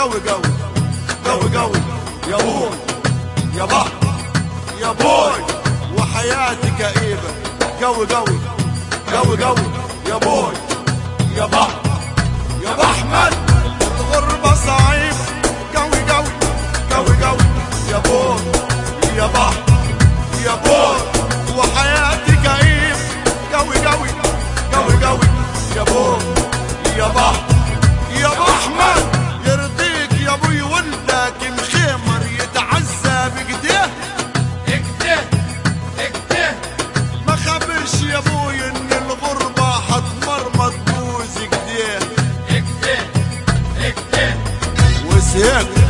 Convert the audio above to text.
قوي قوي قوي قوي يا بوي يا بحر يا بوي وحياتي كئيبة قوي قوي قوي قوي يا بوي يا بحر يا بحمد الغربة صعيب قوي قوي قوي قوي يا بوي يا بحر يا بوي وحياتي كئيب قوي قوي قوي قوي يا بوي يا بحر يا بحمد يرضيك يا ابوي ولدك مخيمر يتعزى بقديه اكته اكته ما خبرش يا ابوي ان الغربة حتمرمط بوز ايديه اكته اكته وسهيك